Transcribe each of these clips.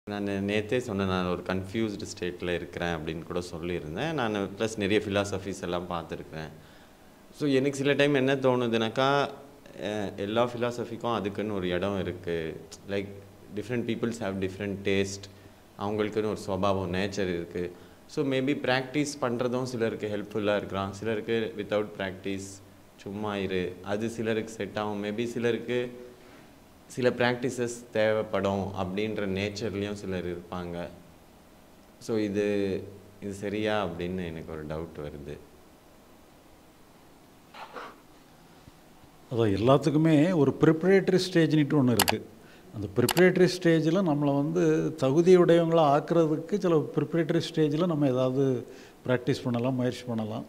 நான் நேற்றே சொன்னேன் நான் ஒரு கன்ஃபியூஸ்டு ஸ்டேட்டில் இருக்கிறேன் அப்படின்னு கூட சொல்லியிருந்தேன் நான் ப்ளஸ் நிறைய ஃபிலாசபிஸ் எல்லாம் பார்த்துருக்குறேன் ஸோ எனக்கு சில டைம் என்ன தோணுதுனாக்கா அஹ், எல்லா ஃபிலாசபிக்கும் அதுக்குன்னு ஒரு இடம் இருக்குது like different peoples have different taste அவங்களுக்குன்னு ஒரு சுபாவம் நேச்சர் இருக்குது ஸோ மேபி ப்ராக்டிஸ் பண்ணுறதும் சிலருக்கு ஹெல்ப்ஃபுல்லாக இருக்கலாம் சிலருக்கு வித்தவுட் ப்ராக்டிஸ் சும்மா இரு அது சிலருக்கு செட் ஆகும் மேபி சிலருக்கு சில ப்ராக்டிசஸ் தேவைப்படும் அப்படின்ற நேச்சர்லேயும் சிலர் இருப்பாங்க ஸோ இது இது சரியா அப்படின்னு எனக்கு ஒரு டவுட் வருது அதான் எல்லாத்துக்குமே ஒரு ப்ரிப்பரேட்டரி ஸ்டேஜ்னுட்டு ஒன்று இருக்குது அந்த ப்ரிப்பரேட்டரி ஸ்டேஜில் நம்மளை வந்து தகுதியுடையவங்களா ஆக்குறதுக்கு சில ப்ரிப்பரேட்டரி ஸ்டேஜில் நம்ம ஏதாவது ப்ராக்டிஸ் பண்ணலாம் முயற்சி பண்ணலாம்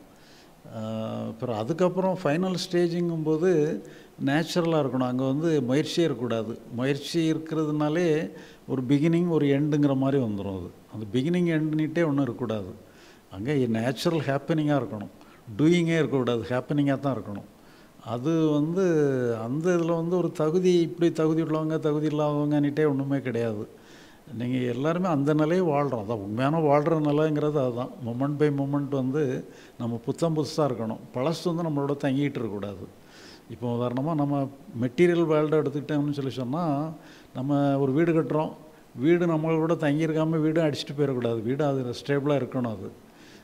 ஆஹ் அப்புறம் அதுக்கப்புறம் ஃபைனல் ஸ்டேஜிங்கும்போது நேச்சுரலாக இருக்கணும் அங்கே வந்து முயற்சியே இருக்கக்கூடாது முயற்சி இருக்கிறதுனாலே ஒரு பிகினிங் ஒரு எண்டுங்கிற மாதிரி வந்துடும் அது அந்த பிகினிங் எண்டுனிட்டே ஒன்றும் இருக்கக்கூடாது அங்கே நேச்சுரல் ஹாப்பனிங்காக இருக்கணும் டூயிங்கே இருக்கக்கூடாது ஹாப்பனிங்காக தான் இருக்கணும் அது வந்து அந்த இதில் வந்து ஒரு தகுதி இப்படி தகுதி உள்ளவங்க தகுதி இல்லாதவங்கன்னுட்டே ஒன்றுமே கிடையாது நீங்கள் எல்லாருமே அந்த நிலையை வாழ்கிறோம் அதான் உண்மையான வாழ்கிற நிலைங்கிறது அதுதான் மொமெண்ட் பை மொமெண்ட் வந்து நம்ம புத்தம் புதுசாக இருக்கணும் பழசு வந்து நம்மளோட தங்கிட்டு இருக்கக்கூடாது இப்போ உதாரணமாக நம்ம மெட்டீரியல் வேர்ல்டு எடுத்துக்கிட்டோம்னு சொல்லி சொன்னால் நம்ம ஒரு வீடு கட்டுறோம் வீடு நம்மளோட தங்கியிருக்காமல் வீடும் அடிச்சுட்டு போயிடக்கூடாது வீடு அது ஸ்டேபிளாக இருக்கணும் அது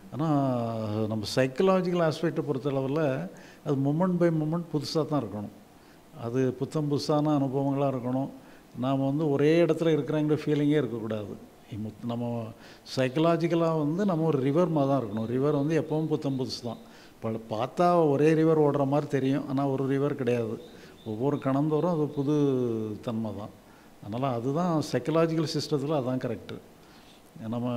ஆனால் நம்ம சைக்கலாஜிக்கல் ஆஸ்பெக்டை பொறுத்தளவில் அது மூமெண்ட் பை மூமெண்ட் புதுசாக தான் இருக்கணும் அது புத்தம் புதுசான அனுபவங்களாக இருக்கணும் நாம் வந்து ஒரே இடத்துல இருக்கிறங்கிற ஃபீலிங்கே இருக்கக்கூடாது இம்மு- நம்ம சைக்கலாஜிக்கலாக வந்து நம்ம ஒரு ரிவர் மாதிரி தான் இருக்கணும் ரிவர் வந்து எப்பவும் புத்தம் புதுசு தான் பல பார்த்தா ஒரே ரிவர் ஓடுற மாதிரி தெரியும் ஆனால் ஒரு ரிவர் கிடையாது ஒவ்வொரு கணந்தோறும் அது புது தன்மை தான் அதனால் அதுதான் சைக்கலாஜிக்கல் சிஸ்டத்தில் அதான் கரெக்டு நம்ம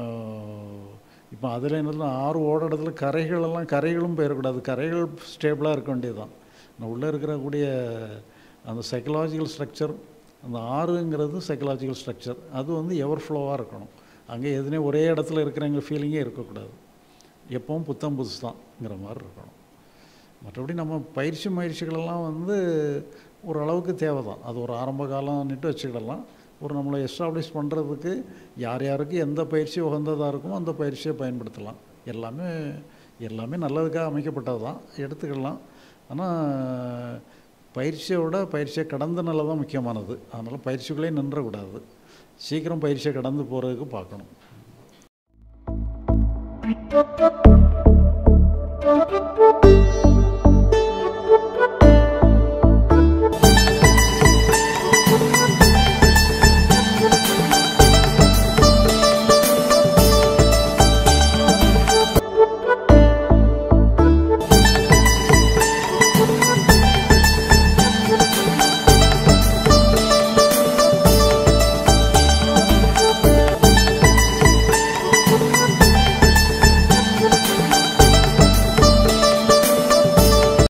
இப்போ அதில் என்னது ஆறு ஓட இடத்துல கரைகள் எல்லாம் கரைகளும் போயிடக்கூடாது கரைகள் ஸ்டேபிளாக இருக்க வேண்டியது தான் உள்ளே இருக்கக்கூடிய அந்த சைக்கலாஜிக்கல் ஸ்ட்ரக்சர் அந்த ஆறுங்கிறது சைக்கலாஜிக்கல் ஸ்ட்ரக்சர் அது வந்து எவர் ஃப்ளோவாக இருக்கணும் அங்கே எதுனே ஒரே இடத்துல இருக்கிறவங்க ஃபீலிங்கே இருக்கக்கூடாது எப்பவும் புத்தம் புதுசு தான்ங்கிற மாதிரி இருக்கணும் மற்றபடி நம்ம பயிற்சி முயற்சிகளெல்லாம் வந்து ஓரளவுக்கு தேவை தான் அது ஒரு ஆரம்ப காலம்னுட்டு வச்சுக்கிடலாம் ஒரு நம்மளை எஸ்டாப்ளிஷ் பண்ணுறதுக்கு யார் யாருக்கு எந்த பயிற்சி உகந்ததாக இருக்குமோ அந்த பயிற்சியை பயன்படுத்தலாம் எல்லாமே எல்லாமே நல்லதுக்காக அமைக்கப்பட்டது தான் எடுத்துக்கலாம் ஆனால் பயிற்சியை விட பயிற்சியை கடந்த நிலை தான் முக்கியமானது அதனால் பயிற்சிகளே நின்றக்கூடாது சீக்கிரம் பயிற்சியை கடந்து போகிறதுக்கு பார்க்கணும்